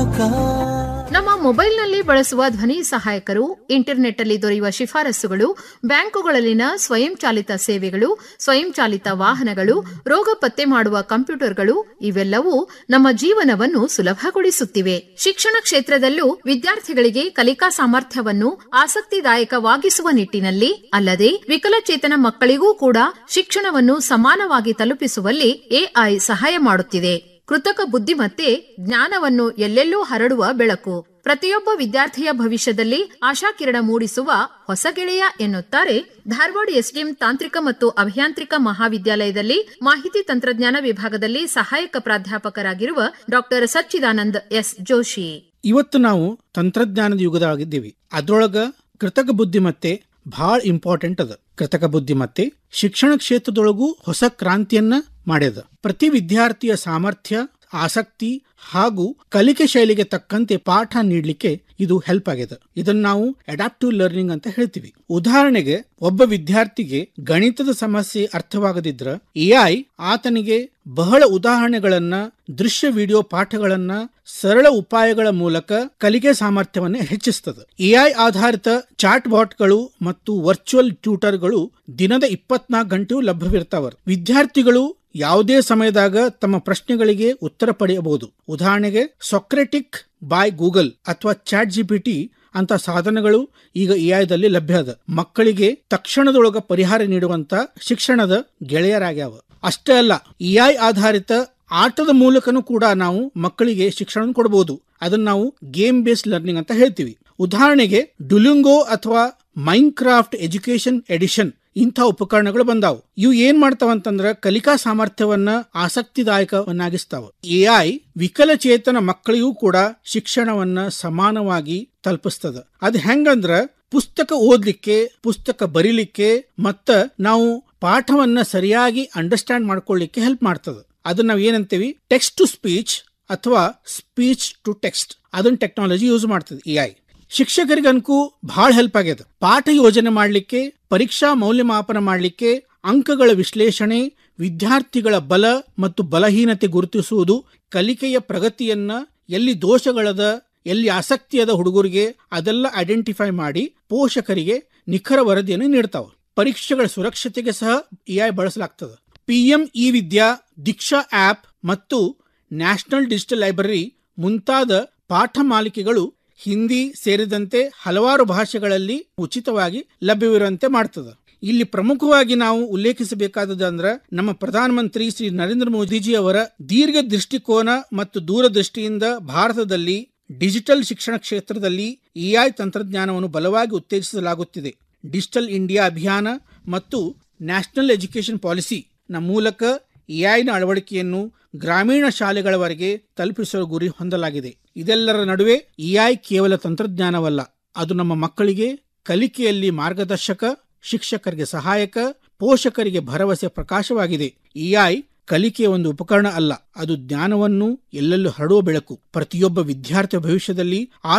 ಲೋಕ ನಮ್ಮ ಮೊಬೈಲ್ನಲ್ಲಿ ಬಳಸುವ ಧ್ವನಿ ಸಹಾಯಕರು ಇಂಟರ್ನೆಟ್ನಲ್ಲಿ ದೊರೆಯುವ ಶಿಫಾರಸುಗಳು ಬ್ಯಾಂಕುಗಳಲ್ಲಿನ ಸ್ವಯಂಚಾಲಿತ ಸೇವೆಗಳು ಸ್ವಯಂಚಾಲಿತ ವಾಹನಗಳು ರೋಗ ಪತ್ತೆ ಮಾಡುವ ಕಂಪ್ಯೂಟರ್ಗಳು ಇವೆಲ್ಲವೂ ನಮ್ಮ ಜೀವನವನ್ನು ಸುಲಭಗೊಳಿಸುತ್ತಿವೆ ಶಿಕ್ಷಣ ಕ್ಷೇತ್ರದಲ್ಲೂ ವಿದ್ಯಾರ್ಥಿಗಳಿಗೆ ಕಲಿಕಾ ಸಾಮರ್ಥ್ಯವನ್ನು ಆಸಕ್ತಿದಾಯಕವಾಗಿಸುವ ನಿಟ್ಟಿನಲ್ಲಿ ಅಲ್ಲದೆ ವಿಕಲಚೇತನ ಮಕ್ಕಳಿಗೂ ಕೂಡ ಶಿಕ್ಷಣವನ್ನು ಸಮಾನವಾಗಿ ತಲುಪಿಸುವಲ್ಲಿ ಎಐ ಸಹಾಯ ಮಾಡುತ್ತಿದೆ ಕೃತಕ ಬುದ್ಧಿಮತ್ತೆ ಜ್ಞಾನವನ್ನು ಎಲ್ಲೆಲ್ಲೂ ಹರಡುವ ಬೆಳಕು ಪ್ರತಿಯೊಬ್ಬ ವಿದ್ಯಾರ್ಥಿಯ ಭವಿಷ್ಯದಲ್ಲಿ ಆಶಾಕಿರಣ ಮೂಡಿಸುವ ಹೊಸ ಗೆಳೆಯ ಎನ್ನುತ್ತಾರೆ ಧಾರವಾಡ ಎಸ್ಡಿಎಂ ತಾಂತ್ರಿಕ ಮತ್ತು ಅಭಿಯಾಂತ್ರಿಕ ಮಹಾವಿದ್ಯಾಲಯದಲ್ಲಿ ಮಾಹಿತಿ ತಂತ್ರಜ್ಞಾನ ವಿಭಾಗದಲ್ಲಿ ಸಹಾಯಕ ಪ್ರಾಧ್ಯಾಪಕರಾಗಿರುವ ಡಾಕ್ಟರ್ ಸಚ್ಚಿದಾನಂದ್ ಎಸ್ ಜೋಶಿ ಇವತ್ತು ನಾವು ತಂತ್ರಜ್ಞಾನದ ಯುಗದಾಗಿದ್ದೀವಿ ಅದ್ರೊಳಗ ಕೃತಕ ಬುದ್ಧಿಮತ್ತೆ ಬಹಳ ಇಂಪಾರ್ಟೆಂಟ್ ಅದ ಕೃತಕ ಬುದ್ಧಿಮತ್ತೆ ಶಿಕ್ಷಣ ಕ್ಷೇತ್ರದೊಳಗೂ ಹೊಸ ಕ್ರಾಂತಿಯನ್ನ ಮಾಡ್ಯದ ಪ್ರತಿ ವಿದ್ಯಾರ್ಥಿಯ ಸಾಮರ್ಥ್ಯ ಆಸಕ್ತಿ ಹಾಗೂ ಕಲಿಕೆ ಶೈಲಿಗೆ ತಕ್ಕಂತೆ ಪಾಠ ನೀಡಲಿಕ್ಕೆ ಇದು ಹೆಲ್ಪ್ ಆಗ್ಯದ ಇದನ್ನ ನಾವು ಅಡಾಪ್ಟಿವ್ ಲರ್ನಿಂಗ್ ಅಂತ ಹೇಳ್ತೀವಿ ಉದಾಹರಣೆಗೆ ಒಬ್ಬ ವಿದ್ಯಾರ್ಥಿಗೆ ಗಣಿತದ ಸಮಸ್ಯೆ ಅರ್ಥವಾಗದಿದ್ರ ಎಐ ಆತನಿಗೆ ಬಹಳ ಉದಾಹರಣೆಗಳನ್ನ ದೃಶ್ಯ ವಿಡಿಯೋ ಪಾಠಗಳನ್ನ ಸರಳ ಉಪಾಯಗಳ ಮೂಲಕ ಕಲಿಕೆ ಸಾಮರ್ಥ್ಯವನ್ನ ಹೆಚ್ಚಿಸ್ತದೆ ಎಐ ಆಧಾರಿತ ಚಾಟ್ ಬಾಟ್ಗಳು ಮತ್ತು ವರ್ಚುವಲ್ ಟ್ಯೂಟರ್ಗಳು ದಿನದ ಇಪ್ಪತ್ನಾಲ್ಕು ಗಂಟೆಯೂ ಲಭ್ಯವಿರ್ತಾವ ವಿದ್ಯಾರ್ಥಿಗಳು ಯಾವುದೇ ಸಮಯದಾಗ ತಮ್ಮ ಪ್ರಶ್ನೆಗಳಿಗೆ ಉತ್ತರ ಪಡೆಯಬಹುದು ಉದಾಹರಣೆಗೆ ಸೊಕ್ರೆಟಿಕ್ ಬಾಯ್ ಗೂಗಲ್ ಅಥವಾ ಚಾಟ್ ಜಿಪಿಟಿ ಅಂತ ಸಾಧನಗಳು ಈಗ ಎಐದಲ್ಲಿ ಲಭ್ಯ ಅದ ಮಕ್ಕಳಿಗೆ ತಕ್ಷಣದೊಳಗ ಪರಿಹಾರ ನೀಡುವಂತ ಶಿಕ್ಷಣದ ಗೆಳೆಯರಾಗ್ಯಾವ ಅಷ್ಟೇ ಅಲ್ಲ ಎಐ ಆಧಾರಿತ ಆಟದ ಮೂಲಕನೂ ಕೂಡ ನಾವು ಮಕ್ಕಳಿಗೆ ಶಿಕ್ಷಣ ಕೊಡಬಹುದು ಅದನ್ನ ನಾವು ಗೇಮ್ ಬೇಸ್ಡ್ ಲರ್ನಿಂಗ್ ಅಂತ ಹೇಳ್ತೀವಿ ಉದಾಹರಣೆಗೆ ಡುಲಿಂಗೋ ಅಥವಾ ಮೈನ್ ಕ್ರಾಫ್ಟ್ ಎಜುಕೇಶನ್ ಎಡಿಷನ್ ಇಂಥ ಉಪಕರಣಗಳು ಬಂದಾವು ಇವು ಏನ್ ಮಾಡ್ತಾವಂತಂದ್ರ ಕಲಿಕಾ ಸಾಮರ್ಥ್ಯವನ್ನ ಆಸಕ್ತಿದಾಯಕವನ್ನಾಗಿಸ್ತಾವ ಎಐ ವಿಕಲಚೇತನ ಮಕ್ಕಳಿಗೂ ಕೂಡ ಶಿಕ್ಷಣವನ್ನ ಸಮಾನವಾಗಿ ತಲುಪಿಸ್ತದ ಅದ್ ಹೆಂಗಂದ್ರ ಪುಸ್ತಕ ಓದ್ಲಿಕ್ಕೆ ಪುಸ್ತಕ ಬರೀಲಿಕ್ಕೆ ಮತ್ತ ನಾವು ಪಾಠವನ್ನ ಸರಿಯಾಗಿ ಅಂಡರ್ಸ್ಟ್ಯಾಂಡ್ ಮಾಡ್ಕೊಳ್ಳಿಕ್ಕೆ ಹೆಲ್ಪ್ ಮಾಡ್ತದ ಅದನ್ನ ನಾವ್ ಏನಂತೀವಿ ಟೆಕ್ಸ್ಟ್ ಟು ಸ್ಪೀಚ್ ಅಥವಾ ಸ್ಪೀಚ್ ಟು ಟೆಕ್ಸ್ಟ್ ಅದನ್ನ ಟೆಕ್ನಾಲಜಿ ಯೂಸ್ ಮಾಡ್ತದೆ ಎಐ ಶಿಕ್ಷಕರಿಗನ್ಕು ಬಹಳ ಹೆಲ್ಪ್ ಆಗ್ಯದ ಪಾಠ ಯೋಜನೆ ಮಾಡಲಿಕ್ಕೆ ಪರೀಕ್ಷಾ ಮೌಲ್ಯಮಾಪನ ಮಾಡಲಿಕ್ಕೆ ಅಂಕಗಳ ವಿಶ್ಲೇಷಣೆ ವಿದ್ಯಾರ್ಥಿಗಳ ಬಲ ಮತ್ತು ಬಲಹೀನತೆ ಗುರುತಿಸುವುದು ಕಲಿಕೆಯ ಪ್ರಗತಿಯನ್ನ ಎಲ್ಲಿ ದೋಷಗಳದ ಎಲ್ಲಿ ಆಸಕ್ತಿಯದ ಹುಡುಗರಿಗೆ ಅದೆಲ್ಲ ಐಡೆಂಟಿಫೈ ಮಾಡಿ ಪೋಷಕರಿಗೆ ನಿಖರ ವರದಿಯನ್ನು ನೀಡ್ತಾವ ಪರೀಕ್ಷೆಗಳ ಸುರಕ್ಷತೆಗೆ ಸಹ ಎಐ ಬಳಸಲಾಗ್ತದೆ PM e Vidya Diksha app ಮತ್ತು ನ್ಯಾಷನಲ್ ಡಿಜಿಟಲ್ ಲೈಬ್ರರಿ ಮುಂತಾದ ಪಾಠ ಮಾಲಿಕೆಗಳು ಹಿಂದಿ ಸೇರಿದಂತೆ ಹಲವಾರು ಭಾಷೆಗಳಲ್ಲಿ ಉಚಿತವಾಗಿ ಲಭ್ಯವಿರುವಂತೆ ಮಾಡ್ತದೆ ಇಲ್ಲಿ ಪ್ರಮುಖವಾಗಿ ನಾವು ಉಲ್ಲೇಖಿಸಬೇಕಾದದ್ದು ಅಂದ್ರೆ ನಮ್ಮ ಪ್ರಧಾನಮಂತ್ರಿ ಶ್ರೀ ನರೇಂದ್ರ ಮೋದಿಜಿ ಅವರ ದೀರ್ಘ ದೃಷ್ಟಿಕೋನ ಮತ್ತು ದೂರದೃಷ್ಟಿಯಿಂದ ಭಾರತದಲ್ಲಿ ಡಿಜಿಟಲ್ ಶಿಕ್ಷಣ ಕ್ಷೇತ್ರದಲ್ಲಿ ಎಐ ತಂತ್ರಜ್ಞಾನವನ್ನು ಬಲವಾಗಿ ಉತ್ತೇಜಿಸಲಾಗುತ್ತಿದೆ ಡಿಜಿಟಲ್ ಇಂಡಿಯಾ ಅಭಿಯಾನ ಮತ್ತು ನ್ಯಾಷನಲ್ ಎಜುಕೇಶನ್ ಪಾಲಿಸಿ ನ ಮೂಲಕ ಎಐನ ಅಳವಡಿಕೆಯನ್ನು ಗ್ರಾಮೀಣ ಶಾಲೆಗಳವರೆಗೆ ತಲುಪಿಸುವ ಗುರಿ ಹೊಂದಲಾಗಿದೆ ಇದೆಲ್ಲರ ನಡುವೆ ಎಐ ಕೇವಲ ತಂತ್ರಜ್ಞಾನವಲ್ಲ ಅದು ನಮ್ಮ ಮಕ್ಕಳಿಗೆ ಕಲಿಕೆಯಲ್ಲಿ ಮಾರ್ಗದರ್ಶಕ ಶಿಕ್ಷಕರಿಗೆ ಸಹಾಯಕ ಪೋಷಕರಿಗೆ ಭರವಸೆ ಪ್ರಕಾಶವಾಗಿದೆ ಎಐ ಕಲಿಕೆಯ ಒಂದು ಉಪಕರಣ ಅಲ್ಲ ಅದು ಜ್ಞಾನವನ್ನು ಎಲ್ಲೆಲ್ಲೂ ಹರಡುವ ಬೆಳಕು ಪ್ರತಿಯೊಬ್ಬ ವಿದ್ಯಾರ್ಥಿಯ ಭವಿಷ್ಯದಲ್ಲಿ